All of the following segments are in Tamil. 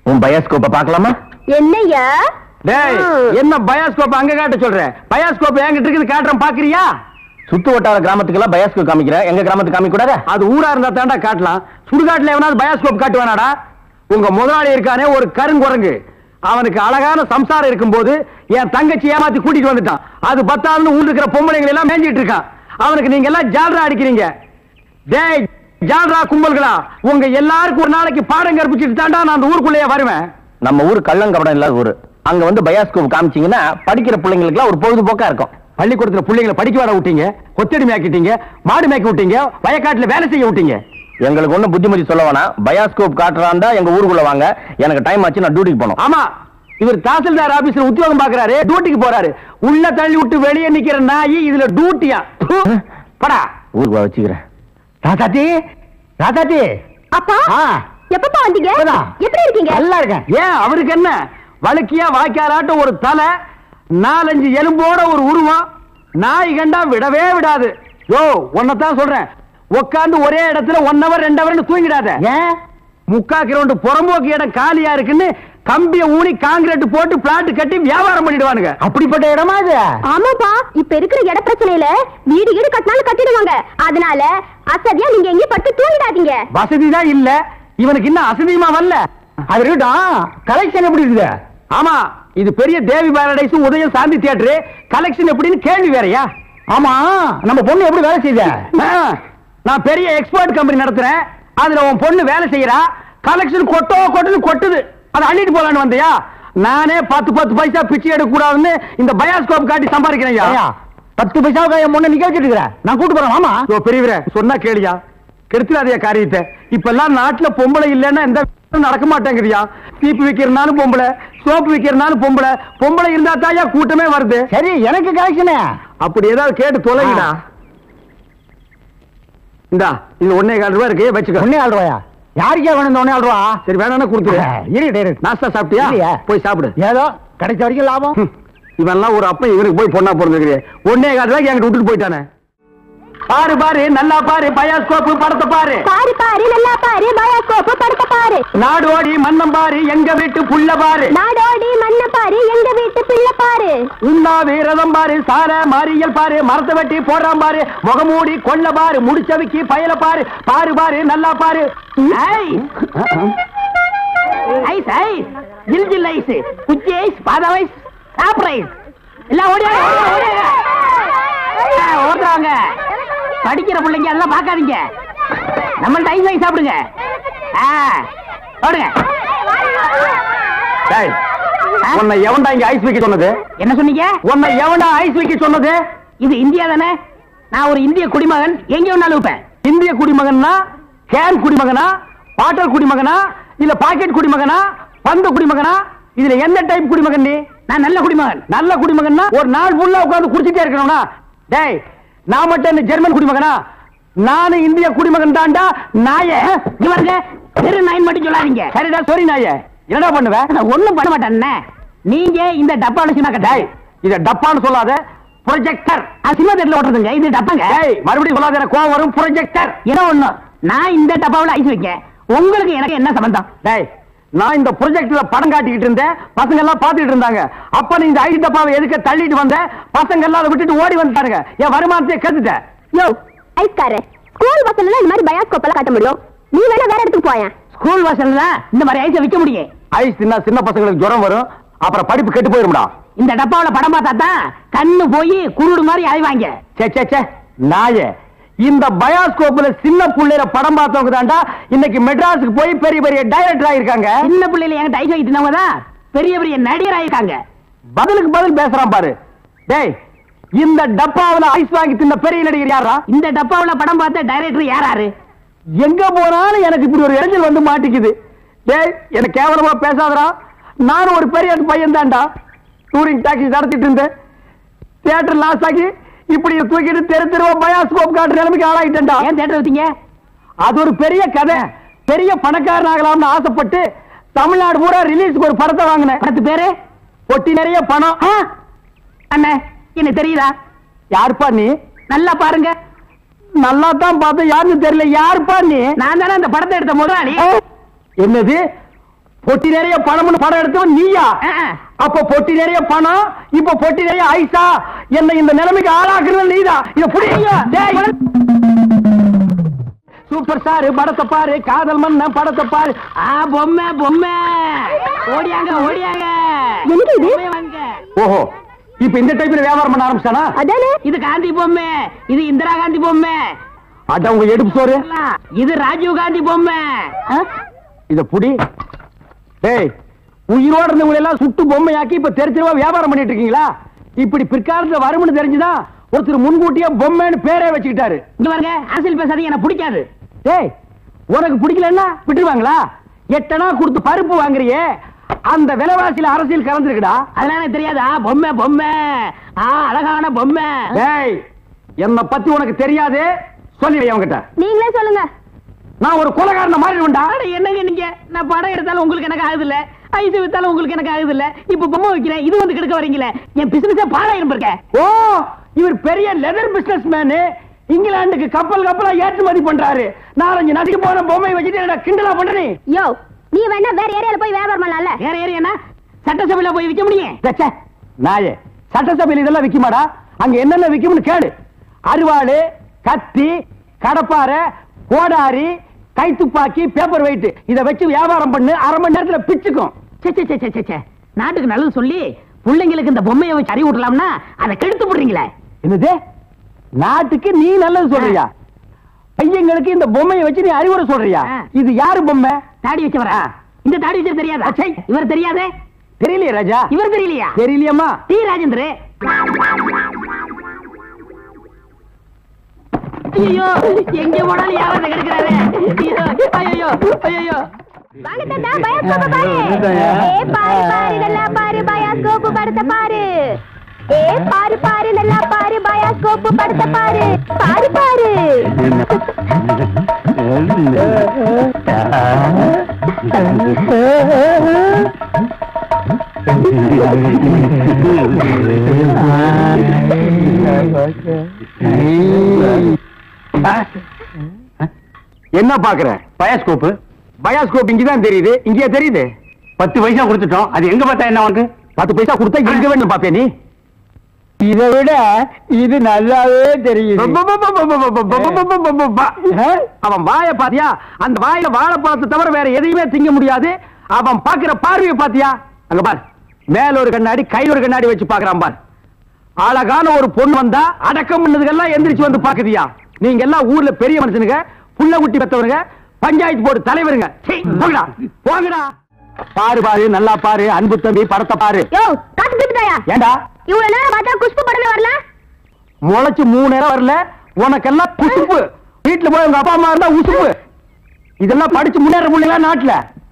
உன் பயாஸ்கோப்ப பார்க்கலாமா என்னையா டேய் என்ன பயாஸ்கோப் அங்க காட்ட சொல்ற பயாஸ்கோப் என்கிட்ட இருக்குது காட்டுறேன் பாக்குறியா சுத்து வட்டார கிராமத்துக்கெல்லாம் பயாஸ்கோப் காமிக்கிற எங்க கிராமத்துக்கு காமிக்க கூடாதா அது ஊரா இருந்தா தாண்டா காட்டலாம் சுடுகாட்டுல எவனாவது பயாஸ்கோப் காட்டுவானாடா உங்க முதலாளி இருக்கானே ஒரு கருங்குரங்கு அவனுக்கு அழகான சம்சாரம் இருக்கும்போது என் தங்கச்சி ஏமாத்தி கூட்டிட்டு வந்துட்டான் அது பத்தாதுன்னு ஊர் இருக்கிற பொம்பளைங்களை எல்லாம் மேஞ்சிட்டு இருக்கான் அவனுக்கு நீங்க எல்லாம் ஜால்ரா அடிக்கிறீங்க டேய் ஜால்ரா கும்பல்களா உங்க எல்லாருக்கும் ஒரு நாளைக்கு பாடம் கற்பிச்சுட்டு தாண்டா நான் அந்த ஊருக்குள்ளேயே வருவேன் நம்ம ஊர் கள்ளங்கபடம் இல்லாத ஊரு அங்க வந்து பயாஸ்கோப் காமிச்சீங்கன்னா படிக்கிற பிள்ளைங்களுக்குலாம் ஒரு பொழுதுபோக்கா இருக்கும் பள்ளிக்கூடத்துல பிள்ளைங்களை படிக்க வர விட்டீங்க கொத்தடி மேய்க்கிட்டீங்க மாடு மேய்க்க விட்டீங்க வயக்காட்டுல வேலை செய்ய விட்டீங்க எங்களுக்கு ஒண்ணு புத்திமதி சொல்ல வேணாம் பயாஸ்கோப் காட்டுறாண்டா எங்க ஊருக்குள்ள வாங்க எனக்கு டைம் ஆச்சு நான் டியூட்டிக்கு போனோம் ஆமா இவர் தாசில்தார் ஆபீஸ்ல உத்தியோகம் பாக்குறாரு டியூட்டிக்கு போறாரு உள்ள தள்ளி விட்டு வெளியே நிக்கிற நாய் இதுல டியூட்டியா ப்பு. படா ஊருக்கு வா வச்சுக்கிறேன் ராதாத்தி ராதாத்தி அப்பா ஆ. எப்பப்பா வந்தீங்க இப்பதான். எப்படி இருக்கீங்க நல்லா இருக்கேன் ஏன் அவருக்கு என்ன வழுக்கியா வாய்க்காலாட்டம் ஒரு தலை நாலஞ்சு எலும்போட ஒரு உருவம் நாய் கண்டா விடவே விடாது யோ தான் சொல்றேன் உட்காந்து ஒரே இடத்துல ஒன் ஹவர் ரெண்டு ஹவர் தூங்கிடாத ஏன் முக்கா கிரவுண்ட் புறம்போக்கு இடம் காலியா இருக்குன்னு கம்பிய ஊனி காங்கிரீட் போட்டு பிளாட் கட்டி வியாபாரம் பண்ணிடுவானுங்க அப்படிப்பட்ட இடமா இது ஆமாப்பா இப்ப இருக்கிற இட பிரச்சனையில வீடு வீடு கட்டினாலும் கட்டிடுவாங்க அதனால அசதியா நீங்க எங்கேயும் பட்டு தூங்கிடாதீங்க வசதி தான் இல்ல இவனுக்கு இன்னும் அசதியுமா வரல அது இருக்கட்டும் கலெக்ஷன் எப்படி இருக்குது ஆமா இது பெரிய தேவி பாரடைஸ் உதயம் சாந்தி தியேட்டர் கலெக்ஷன் எப்படின்னு கேள்வி வேறயா ஆமா நம்ம பொண்ணு எப்படி வேலை செய்யுத நான் பெரிய எக்ஸ்போர்ட் கம்பெனி நடத்துறேன் அதுல உன் பொண்ணு வேலை செய்யறா கலெக்ஷன் கொட்டோ கொட்டுன்னு கொட்டுது அதை அள்ளிட்டு போலான்னு வந்தியா நானே பத்து பத்து பைசா பிச்சை எடுக்க கூடாதுன்னு இந்த பயாஸ்கோப் காட்டி சம்பாதிக்கிறேன் பத்து பைசாவுக்கு என் முன்ன நிக்க வச்சிட்டு நான் கூட்டு போறேன் ஆமா ஓ பெரியவரே சொன்னா கேளியா கெடுத்துடாதே காரியத்தை இப்ப எல்லாம் நாட்டுல பொம்பளை இல்லைன்னா எந்த நடக்க மாட்டேங்குதியா சீப்பு விக்கிறனாலும் பொம்பளை சோப்பு விக்கிறனாலும் பொம்பளை பொம்பளை இருந்தா தாயா கூட்டமே வருது சரி எனக்கு கலெக்ஷனே அப்படி ஏதாவது கேட்டு தொலைங்கடா இந்தா இது ஒன்னே கால் ரூபா இருக்கு வச்சுக்க ஒன்னே கால் ரூபாயா யாருக்கே வேணும் இந்த ஒன்னே கால் ரூபா சரி வேணாம்னா கொடுத்துரு இருக்கு நாஸ்தா சாப்பிட்டியா போய் சாப்பிடு ஏதோ கிடைச்ச வரைக்கும் லாபம் இவன்லாம் ஒரு அப்பன் இவனுக்கு போய் பொண்ணா பிறந்திருக்கிறேன் ஒன்னே கால் ரூபாய்க்கு என்கிட்ட விட்டுட்டு போயிட்டானே பாரு பாரு நல்லா பாரு பயாஸ்கோப்பு படத்தை பாரு பாரு பாரு நல்லா பாரு பயாஸ்கோப் படத்தை பாரு நாடோடி மன்னம் பாரு எங்க வீட்டு புள்ள பாரு நாடோடி மண்ண பாரு எங்க வீட்டு பிள்ளை பாரு உண்ணாவி ரதம் பாரு சார மாரியல் பாரு மரத்தை வெட்டி போடுறான் பாரு முகமூடி கொல்ல பாரு முடிச்சவிக்கி பயல பாரு பாரு பாரு நல்லா பாரு ஐஸ் ஐஸ் ஜில் ஜில் ஐஸ் குச்சி ஐஸ் பாதாம் ஐஸ் சாப்பிட்ற ஐஸ் எல்லாம் ஓடியா ஓடுறாங்க படிக்கிற பிள்ளைங்க அதெல்லாம் பார்க்காதீங்க நம்மள்ட்ட ஐஸ் ஐஸ் சாப்பிடுங்க ஆ, ஓடுங்க உன்னை எவன்டா இங்க ஐஸ் வைக்க சொன்னது என்ன சொன்னீங்க உன்னை எவன்டா ஐஸ் வைக்க சொன்னது இது இந்தியா தானே நான் ஒரு இந்திய குடிமகன் எங்க வேணாலும் வைப்பேன் இந்திய குடிமகன்னா கேன் குடிமகனா பாட்டல் குடிமகனா இல்ல பாக்கெட் குடிமகனா பந்து குடிமகனா இதுல எந்த டைப் குடிமகன் நீ நான் நல்ல குடிமகன் நல்ல குடிமகன்னா ஒரு நாள் ஃபுல்லா உட்கார்ந்து குடிச்சிட்டே இருக்கணும்னா டேய் நான் மட்டும் என்ன ஜெர்மன் குடிமகனா நானும் இந்திய குடிமகன் தாண்டா நாய இவருங்க தெரு நாயின் மட்டும் சொல்லாதீங்க சரிடா சாரி நாய என்னடா பண்ணுவேன் ஒண்ணும் பண்ண மாட்டேன் நீங்க இந்த டப்பால சின்ன கட்டாய் இத டப்பான்னு சொல்லாத ப்ரொஜெக்டர் சினிமா தேட்டர்ல ஓட்டுறதுங்க இது டப்பாங்க மறுபடியும் சொல்லாத எனக்கு கோவம் வரும் ப்ரொஜெக்டர் ஏதோ ஒண்ணு நான் இந்த டப்பாவுல ஐஸ் வைக்கேன் உங்களுக்கு எனக்கு என்ன சம்பந்தம் டேய் நான் இந்த ப்ரொஜெக்ட்ல படம் காட்டிக்கிட்டு இருந்தேன் பசங்க எல்லாம் பாத்துக்கிட்டு இருந்தாங்க அப்ப நீ இந்த ஐஸ் டப்பாவை எதுக்க தள்ளிட்டு வந்த பசங்க எல்லாம் அதை விட்டுட்டு ஓடி வந்துட்டானுங்க என் வருமானத்தையே கெடுத்துட்டேன் யோ ஐஸ்காரே ஸ்கூல் பஸ்ல இந்த மாதிரி பயாஸ்கோப் எல்லாம் காட்ட முடியும் நீ வேணா வேற இடத்துக்கு போயேன் ஸ்கூல் வாசல்ல இந்த மாதிரி ஐஸை விற்க முடியும் ஐஸ் தின்னா சின்ன பசங்களுக்கு ஜுரம் வரும் அப்புறம் படிப்பு கெட்டு போயிரும்டா இந்த டப்பாவுல படம் பார்த்தா தான் கண்ணு போய் குருடு மாதிரி அலைவாங்க சே சே சே நாயே இந்த பயாஸ்கோப்ல சின்ன புள்ளையில படம் பார்த்தவங்க தாண்டா இன்னைக்கு மெட்ராஸுக்கு போய் பெரிய பெரிய டைரக்டர் ஆயிருக்காங்க சின்ன பிள்ளையில என்கிட்ட ஐஸ் வைக்கிறவங்க தான் பெரிய பெரிய நடிகர் ஆயிருக்காங்க பதிலுக்கு பதில் பேசுறான் பாரு டேய் இந்த டப்பாவுல ஐஸ் வாங்கி தின்ன பெரிய நடிகர் யாரா இந்த டப்பாவுல படம் பார்த்த டைரக்டர் யாராரு எங்க போனாலும் எனக்கு இப்படி ஒரு இடைஞ்சல் வந்து மாட்டிக்குது டேய் எனக்கு கேவலமா பேசாதடா நானும் ஒரு பெரிய பையன் தான்டா டூரிங் டாக்ஸி நடத்திட்டு இருந்தேன் தியேட்டர் லாஸ் ஆகி இப்படி தூக்கிட்டு தெரு தெருவா பயாஸ்கோப் காட்டுற நிலைமைக்கு ஆளாயிட்டேன்டா ஏன் தியேட்டர் வச்சீங்க அது ஒரு பெரிய கதை பெரிய பணக்காரன் ஆகலாம்னு ஆசைப்பட்டு தமிழ்நாடு பூரா ரிலீஸ்க்கு ஒரு படத்தை வாங்கினேன் படத்து பேரு பொட்டி நிறைய பணம் அண்ணே என்ன தெரியுதா யாருப்பா நீ நல்லா பாருங்க நல்லா தான் பார்த்தேன் யாருன்னு தெரியல யாருப்பா நீ நான் தானே அந்த படத்தை எடுத்த முதலாளி என்னது பொட்டி நிறைய பணம்னு படம் எடுத்தவன் நீயா ஆ, ஆ. அப்ப பொட்டி நிறைய பணம் இப்ப பொட்டி நிறைய ஐசா என்ன இந்த நிலைமைக்கு ஆளாக்குறது நீதான் இத புடிங்க டேய். சூப்பர் ஸ்டார் படத்தை பாரு காதல் மன்னன் படத்தை பாரு ஆ பொம்மை பொம்மை ஓடியாங்க ஓடியாங்க என்னது இது? பொம்மை வாங்க. ஓஹோ இப்ப இந்த டைப்ல வியாபாரம் பண்ண ஆரம்பிச்சானா அதானே இது காந்தி பொம்மை இது இந்திரா காந்தி பொம்மை அட உங்க எடுப்பு சோறு இது ராஜீவ் காந்தி பொம்மை ஆ? இத புடி டேய் உயிரோட இருந்தவங்க எல்லாம் சுட்டு பொம்மையாக்கி இப்ப தெரிச்சிருவா வியாபாரம் பண்ணிட்டு இருக்கீங்களா இப்படி பிற்காலத்துல வரும்னு தெரிஞ்சுதான் ஒருத்தர் முன்கூட்டியே பொம்மைன்னு பேரே வச்சுக்கிட்டாரு இங்க பாருங்க அரசியல் பேசாதீங்க எனக்கு பிடிக்காது டேய் உனக்கு பிடிக்கலன்னா விட்டுருவாங்களா எட்டனா கொடுத்து பருப்பு வாங்குறியே அந்த விலைவாசியில அரசியல் கலந்துருக்குடா அதெல்லாம் எனக்கு தெரியாதா பொம்மை பொம்மை ஆ அழகான பொம்மை டேய் என்ன பத்தி உனக்கு தெரியாது சொல்லிடு அவன்கிட்ட நீங்களே சொல்லுங்க நான் ஒரு கொலகாரன மாறிடுவேன்டா அட, என்னங்க நீங்க நான் படம் எடுத்தாலும் உங்களுக்கு எனக்கு ஆகுது இல்ல ஐஸ் வித்தாலும் உங்களுக்கு எனக்கு ஆகுது இல்ல இப்ப பொம்மை வைக்கிறேன் இது வந்து கெடுக்க வரீங்களே என் பிசினஸே பாழாயிரம் இருக்க ஓ இவர் பெரிய லெதர் பிசினஸ் மேனு இங்கிலாந்துக்கு கப்பல் கப்பலா ஏற்றுமதி பண்றாரு நாலஞ்சு நதிக்கு போன பொம்மை வச்சுட்டு என்னடா கிண்டலா பண்ற நீ யோ நீ வேணா வேற ஏரியால போய் வியாபாரம் பண்ணலாம்ல வேற ஏறி என்ன சட்டசபையில போய் விற்க முடியும் ச்சே, நாயே சட்டசபையில் இதெல்லாம் விக்குமாடா அங்க என்னென்ன விக்கும்னு கேளு அருவாளு கத்தி கடப்பாரை கோடாரி கைத்துப்பாக்கி பேப்பர் வெயிட் இத வச்சு வியாபாரம் பண்ணு அரை மணி நேரத்துல பிச்சுக்கும் சே, சே, சே, சே, சே, சே. நாட்டுக்கு நல்லது சொல்லி பிள்ளைங்களுக்கு இந்த பொம்மையை வச்சு அறிவு விடலாம்னா அதை கெடுத்து போடுறீங்களே என்னது நாட்டுக்கு நீ நல்லது சொல்றியா பையங்களுக்கு இந்த பொம்மையை வச்சு நீ அறிவுரை சொல்றியா ஆ. இது யாரு பொம்மை தாடி வச்சவரா இந்த தாடி வச்சது தெரியாதா அச்சை. இவர் தெரியாதே தெரியலையே ராஜா இவர் தெரியலையா தெரியலையம்மா டி ராஜேந்திர ஐயோ எங்க போனாலும் யாராவது கிடைக்கிறாரு ஐயோ ஐயோ வாங்க தாத்தா பயாஸ்கோப் பாரு ஏ பாரு பாரு நல்லா பாரு பயாஸ்கோப் படத்தை பாரு ஏ பாரு பாரு நல்லா பாரு பயாஸ்கோப் படத்தை பாரு பாரு பாரு என்ன பாக்குற பயாஸ்கோப் பயாஸ்கோப் இங்கதான் தெரியுது இங்கேயே தெரியுது பத்து பைசா கொடுத்துட்டோம் அது எங்க பார்த்தா என்ன உனக்கு பத்து பைசா கொடுத்தா எங்க வேணும் பாப்பே நீ இதை விட இது நல்லாவே தெரியுது அவன் வாய பாத்தியா அந்த வாயில வாழைப்பழத்தை தவிர வேற எதையுமே திங்க முடியாது அவன் பாக்குற பார்வையை பாத்தியா அங்க பார் மேல ஒரு கண்ணாடி கையில ஒரு கண்ணாடி வச்சு பாக்குறான் பார் அழகான ஒரு பொண்ணு வந்தா அடக்கம் பண்ணதுக்கெல்லாம் எந்திரிச்சு வந்து பாக்குதியா நீங்க எல்லாம் ஊர்ல பெரிய மனுஷனுங்க புள்ள குட்டி பெத்தவனுங்க பஞ்சாயத்து போர்டு தலைவருங்க சீ, போங்கடா போங்கடா பாரு பாரு நல்லா பாரு அன்பு தம்பி படத்தை பாரு யோ காத்து திருப்பிட்டாயா ஏண்டா இவ்வளவு நேரம் பார்த்தா குஷ்பு படமே வரல முளைச்சு மூணு நேரம் வரல உனக்கெல்லாம் குசுப்பு வீட்டுல போய் உங்க அப்பா அம்மா இருந்தா உசுப்பு இதெல்லாம் படிச்சு முன்னேற முடியல நாட்டுல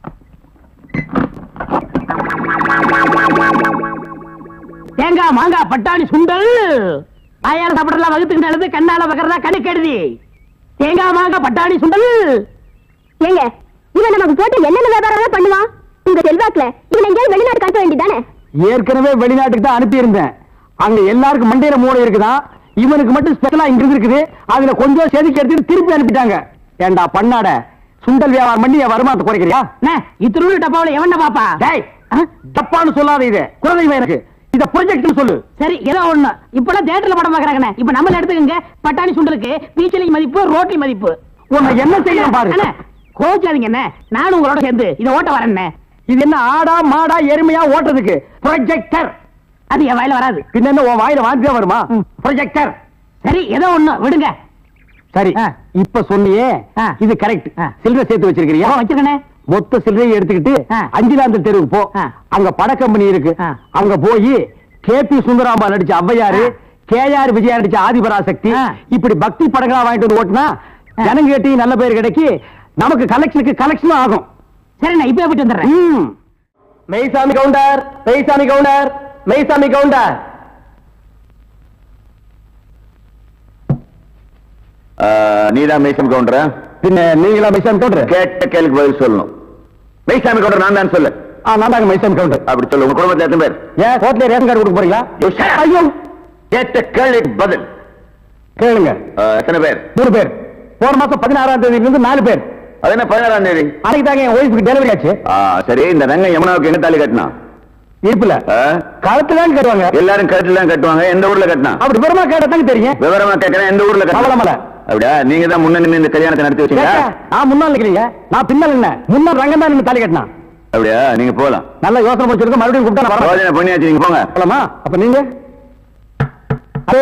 தேங்காய் மாங்காய் பட்டாணி சுண்டல் வாயால சாப்பிடலாம் வகுத்துக்கு நல்லது கண்ணால வைக்கிறதா கணக்கு எழுதி தேங்காய் மாங்காய் பட்டாணி சுண்டல் ஏங்க இவன் நமக்கு போட்டு என்னென்ன வியாபாரம் பண்ணுவான் உங்க செல்வாக்குல இவன் எங்கேயாவது வெளிநாட்டு காட்ட வேண்டியதானே ஏற்கனவே வெளிநாட்டுக்கு தான் அனுப்பி இருந்தேன் அங்க எல்லாருக்கும் மண்டையில மூளை இருக்குதான் இவனுக்கு மட்டும் ஸ்பெஷலா இங்க இருக்குது அதுல கொஞ்சம் செதுக்கி எடுத்துட்டு திருப்பி அனுப்பிட்டாங்க ஏண்டா பண்ணாட சுண்டல் வியாபாரம் பண்ணி என் வருமானத்தை குறைக்கிறியா இத்திருள் டப்பாவில எவன பாப்பா டேய் தப்பான்னு சொல்லாத இது குழந்தைங்க எனக்கு இத ப்ரொஜெக்ட் சொல்லு சரி ஏதோ ஒண்ணு இப்பெல்லாம் தேட்டர்ல படம் பாக்குறாங்கண்ணே இப்ப நம்மள எடுத்துக்கங்க பட்டாணி சுண்டலுக்கு பீச்சலி மதிப்பு ரோட்டி மதிப்பு உன்னை என்ன செய்யணும் பாரு அண்ணே, கோவிச்சாதீங்க என்ன நானும் உங்களோட சேர்ந்து இதை ஓட்ட வரேன் இது என்ன ஆடா மாடா எருமையா ஓட்டுறதுக்கு ப்ரொஜெக்டர் அது என் வாயில வராது பின்ன என்ன உன் வாயில வாந்தி தான் வருமா ப்ரொஜெக்டர் சரி ஏதோ ஒண்ணு விடுங்க சரி ஆ. இப்ப சொன்னியே ஆ. இது கரெக்ட் ஆ. சில்லறை சேர்த்து வச்சிருக்கிறியா வச்சிருக்கனே மொத்த சில்லறையை எடுத்துக்கிட்டு ஆ. அஞ்சிலாந்தல் தெருவுக்கு போ ஆ. அங்க பட கம்பெனி இருக்கு ஆ. அங்க போய் கே பி சுந்தராம்பா நடிச்ச ஔவையாரு ஆ. கே ஆர் விஜயா நடிச்ச ஆதிபராசக்தி ஆ. இப்படி பக்தி படங்களா வாங்கிட்டு வந்து ஓட்டுனா ஆ. ஜனங்க கேட்டி நல்ல பேர் கிடைக்கி நமக்கு கலெக்ஷனுக்கு கலெக்ஷனும் ஆகும் சரி நான் இப்ப போயிட்டு வந்துடுறேன் ம். மெய்சாமி கவுண்டர் மெய்சாமி கவுண்டர் மெய்சாமி கவுண்டர் நீதான் மேய்சாமி கவுண்டரா பின்ன நீங்களா மெய்சாமி கவுண்டர் கேட்ட கேள்விக்கு பதில் சொல்லணும் மேய்சாமி கவுண்டர் நான் தான் சொல்லு ஆ நான் தாங்க மைசாமி கவுண்டர் அப்படி சொல்லு உங்க குடும்பத்துல எத்தனை பேர் ஏன் கோட்ல ரேஷன் கார்டு கொடுக்க போறீங்களா You shut up. ஐயோ கேட்ட கேள்விக்கு பதில் கேளுங்க ஆ, எத்தனை பேர் மூணு பேர் போன மாசம் பதினாறாம் தேதியில இருந்து நாலு பேர் அது என்ன பதினாறாம் தேதி அன்னைக்கு தாங்க என் ஒய்ஃபுக்கு டெலிவரி ஆச்சு ஆ, சரி இந்த ரங்க யமுனாவுக்கு எங்க தாலி கட்டினா இருப்புல ஆ? கழுத்துல தான் கட்டுவாங்க எல்லாரும் கட்டில தான் கட்டுவாங்க எந்த ஊர்ல கட்டினா அப்படி விவரமா கேட்டதாங்க தெரியும் விவரமா கேட்கறேன் எந்த ஊர்ல கட்டினா அவலமலை. அப்படியா நீங்க தான் முன்ன நின்னு இந்த கல்யாணத்தை நடத்தி வச்சீங்களா கேட்டா, நான் முன்னாள் நிக்கிறீங்க நான் பின்னால் என்ன முன்னாள் ரங்கம் தான் நின்னு தாலி கட்டினான் அப்படியா நீங்க போலாம் நல்ல யோசனை முடிச்சிருக்க மறுபடியும் கூப்பிட்டா நான் வரேன் யோஜனை பண்ணியாச்சு நீங்க போங்க போலாமா அப்ப நீங்க ஹலோ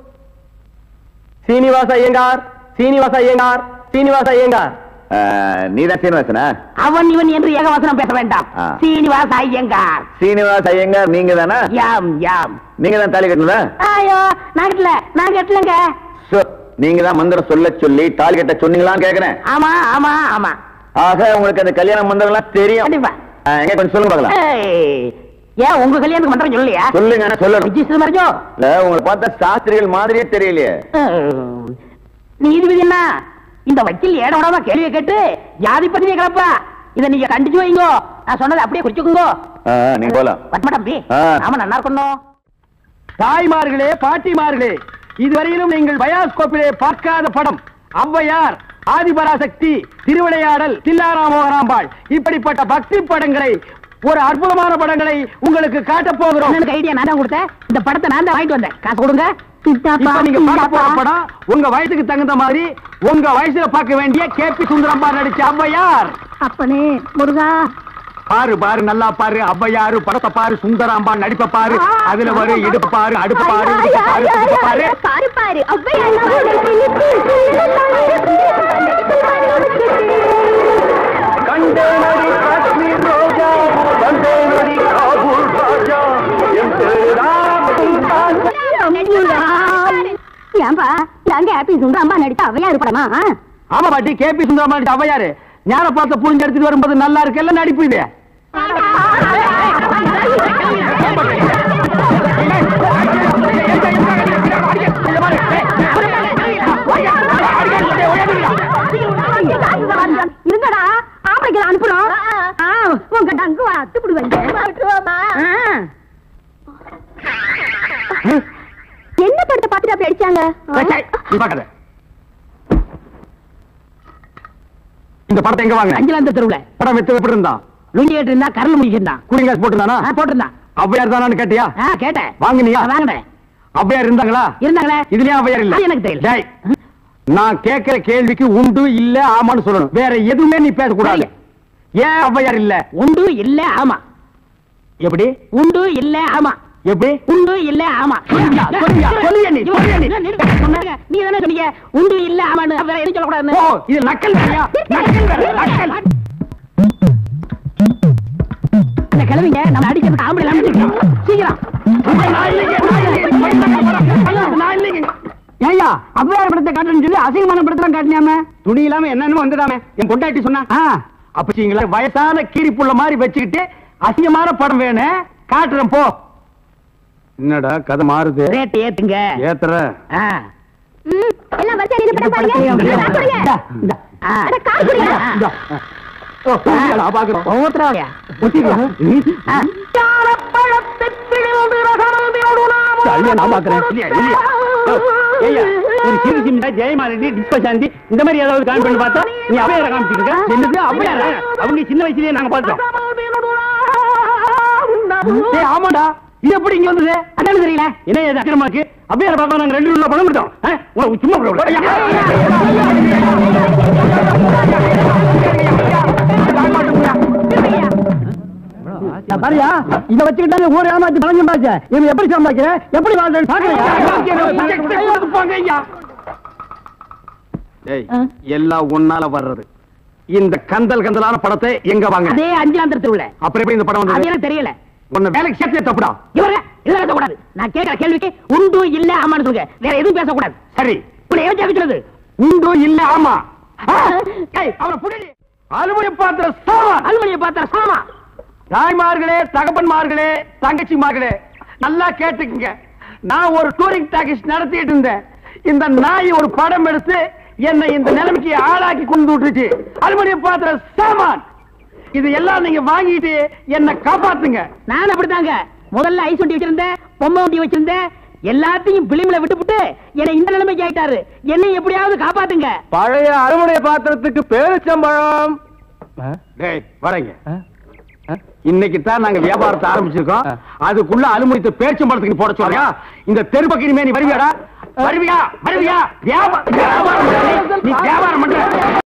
சீனிவாச ஐயங்கார் சீனிவாச ஐயங்கார் சீனிவாச ஐயங்கார் நீ தான் சீனிவாசனா அவன் இவன் என்று ஏகவசனம் பேச வேண்டாம் ஆ. சீனிவாச ஐயங்கார் சீனிவாச ஐயங்கார் நீங்க தானா யாம் யாம் நீங்க தான் தாலி கட்டினதா ஐயோ நான் கட்டல நான் கட்டலங்க சோ, நீங்க தான் மந்திரம் சொல்ல சொல்லி தாலி கட்ட சொன்னீங்களான்னு கேக்குறேன் ஆமா ஆமா ஆமா ஆக உங்களுக்கு அந்த கல்யாண மந்திரம் எல்லாம் தெரியும் கண்டிப்பா ஆ, எங்க கொஞ்சம் சொல்லுங்க பார்க்கலாம் ஏய், ஏன் உங்க கல்யாணத்துக்கு மந்திரம் சொல்லலையா சொல்லுங்க நான் சொல்லணும் விஜய் மறைஞ்சோ இல்ல, உங்களை பார்த்தா சாஸ்திரிகள் மாதிரியே தெரியலையே நீதிபதி என்ன இந்த வக்கீல் ஏட விடாம கேள்வியை கேட்டு ஜாதி பத்திரிகை கிளப்பா இத நீங்க கண்டிச்சு வைங்கோ நான் சொன்னதை அப்படியே குறிச்சுக்குங்கோ ஆ, நீங்க போலாம் பத்மா தம்பி ஆ. ஆமா நல்லா இருக்கணும் தாய்மார்களே பாட்டிமார்களே இதுவரையிலும் நீங்கள் பயாஸ்கோப்பிலே பார்க்காத படம் ஔவையார் ஆதிபராசக்தி திருவிளையாடல் தில்லாராமோகராம்பாள் இப்படிப்பட்ட பக்தி படங்களை ஒரு அற்புதமான படங்களை உங்களுக்கு காட்டப் போகிறோம் எனக்கு ஐடியா நான் தான் கொடுத்தேன் இந்த படத்தை நான் தான் வாங்கிட்டு வந்தேன் காசு கொடுங்க இப்ப நீங்க பார்க்க போற படம் உங்க வயசுக்கு தகுந்த மாதிரி உங்க வயசுல பார்க்க வேண்டிய கே பி சுந்தரம்பா நடிச்ச ஔவையார் அப்பனே முருகா பாரு பாரு நல்லா பாரு ஔவையாரு படத்தை பாரு சுந்தராம்பா நடிப்ப பாரு அதுல வரு இடுப்பு பாரு அடுப்பு பாரு இடுப்பு பாரு இடுப்பு பாரு பாரு பாரு அவ்வையா கண்டேனடி காஷ்மீர் ரோஜா கண்டேனடி காபூல் ராஜா என் ஏன்பா நாங்க ஹாப்பி சுந்தரம்மா நடித்த அவ்வையார் படமா ஆமா பாட்டி கே பி சுந்தரமா நடிச்ச ஔவையாரு ஞான பார்த்த புரிஞ்சு எடுத்துட்டு வரும்போது நல்லா இருக்குல்ல நடிப்பு இது இருங்கடா ஆம்பளைக்கு அனுப்புறோம் ஆ, உங்க டங்கு அத்துப்பிடுவாங்க என்ன படத்தை பார்த்துட்டு அப்படி அடிச்சாங்க சே, சே, நீ பார்க்காத. இந்த படத்தை எங்க வாங்க அஞ்சலாந்த தெருவுல படம் வித்து எப்படி இருந்தான் லுங்கி கேட்டு இருந்தா கரல் முடிக்கிட்டான் கூலிங்காஸ் போட்டுருந்தானா போட்டிருந்தான் ஔவையார் தானான்னு கேட்டியா ஆ, கேட்டேன் வாங்குனியா ஆ, வாங்கினேன் ஔவையார் இருந்தாங்களா இருந்தாங்களே இதுலயும் ஔவையார் இல்ல அது எனக்கு தெரியல. டேய், நான் கேட்கிற கேள்விக்கு உண்டு இல்ல ஆமான்னு சொல்லணும் வேற எதுவுமே நீ பேசக்கூடாது சரி. ஏன் ஔவையார் இல்ல உண்டு இல்ல ஆமா எப்படி உண்டு இல்ல ஆமா எப்படி உண்டு இல்ல ஆமா சொல்லுயா, சொல்லுயா, சொல்லுயா நீ, சொல்லுயா நீ. சொன்னாங்க. நீ தானே சொன்னீங்க உண்டு இல்ல ஆமான்னு வேற எதுவும் சொல்லக்கூடாதுன்னு ஓ இது நக்கல் வேறையா நக்கல் வேற நக்கல் இந்த கிழவிங்க நம்ம அடிக்கிறதுக்கு ஆம்பளை இல்லாம நிக்கிறோம். சீக்கிரம் நான் இல்லைங்க, நான் இல்லைங்க. நான் இல்லைங்க. ஏய்யா அவ்வையார் படத்தை காட்டுன்னு சொல்லி அசிங்கமான படத்தெல்லாம் காட்டினாம துணி இல்லாம என்னன்னு வந்துடாம என் பொண்டாட்டி சொன்னா அப்பச்சீங்களா வயசான கீரி புள்ள மாதிரி வச்சுக்கிட்டு அசிங்கமான படம் வேணும் காட்டுறேன் போ என்னடா கதை மாறுது ரேட் ஏத்துங்க ஏத்துற ஆ. ம், எல்லாம் வரிசையா நின்னு படம் பாருங்க காசு கொடுங்க. இந்தா, இந்தா. ஆ. அட, காசு கொடுங்க. இந்தா. ஓ, புரியுதுடா, பாக்குறோம். ஒவ்வொருத்தரவாயா? ஒத்திக்கலாம். ஆ. ஐயா, நான் பாக்குறேன். இல்லையா, இல்லையா. ஓ, ஏய்யா, ஒரு சிறு சிம்டா ஜெயமாலினி டிஸ்பசாந்தி இந்த மாதிரி ஏதாவது காமி பண்ணி பார்த்தா நீ அவையார காமிச்சிட்டு இருக்க என்னது அவையாரா அவங்க சின்ன வயசுலயே நாங்க பார்த்தோம் ஏய், ஆமாடா இது எப்படி இங்க வந்தது அதானே தெரியல என்ன இது அக்கிரமாக்கு அவையார பார்க்க நாங்க ரெண்டு உள்ள பணம் கொடுத்தோம் ஆ? உனக்கு சும்மா விட பாரியா இத வச்சுக்கிட்டாலே ஊர் ஏமாத்தி பணம் சம்பாதிச்ச இவன் எப்படி சம்பாதிக்கிற எப்படி வாழ்றேன்னு பாக்கலையா ஏய் எல்லாம் ஒன்னால வர்றது இந்த கந்தல் கந்தலான படத்தை எங்க வாங்க அதே அஞ்சாந்தர தெருவுல அப்புறம் எப்படி இந்த படம் அது வந்தது எனக்கு தெரியல உன்னை வேலைக்கு சேர்த்தே தப்புடா இவர இதெல்லாம் பேசக்கூடாது நான் கேட்கிற கேள்விக்கு உண்டு இல்ல ஆமான்னு சொல்லுங்க வேற எதுவும் பேசக்கூடாது சரி உங்களை ஏன் கேட்கிறது உண்டு இல்ல ஆமா ஆ, ஏய், அவனை புடி அலுவலி பாத்திர சாமான் அலுவலியை பார்த்தா சாமா தாய்மார்களே தகப்பன்மார்களே தங்கச்சிமார்களே நல்லா கேட்டுக்குங்க நான் ஒரு டூரிங் டாக்கிஸ் நடத்திட்டு இருந்தேன் இந்த நாய் ஒரு படம் எடுத்து என்னை இந்த நிலைமைக்கு ஆளாக்கி கொண்டு விட்டுருச்சு அலுமினிய பாத்திர சாமான் இது எல்லாம் நீங்க வாங்கிட்டு என்ன காப்பாத்துங்க நான் அப்படித்தாங்க முதல்ல ஐஸ் வண்டி வச்சிருந்தேன் பொம்மை வண்டி வச்சிருந்தேன் எல்லாத்தையும் பிலிம்ல விட்டுப்புட்டு என்னை இந்த நிலைமைக்கு ஆயிட்டாரு என்னை எப்படியாவது காப்பாத்துங்க பழைய அறுவடை பாத்திரத்துக்கு பேரிச்சம்பழம் டேய் வரேங்க ஆ? ஆ? இன்னைக்கு தான் நாங்க வியாபாரத்தை ஆரம்பிச்சிருக்கோம் ஆ. அதுக்குள்ள அலுமினியத்தை பேர்ச்சம்பழத்துக்கு நீ போட சொல்றியா இந்த தெருப்பக்கிரி மேனி வருவியாடா வருவியா வருவியா வியாபாரம் வியாபாரம் பண்ற நீ. நீ வியாபாரம் பண்ற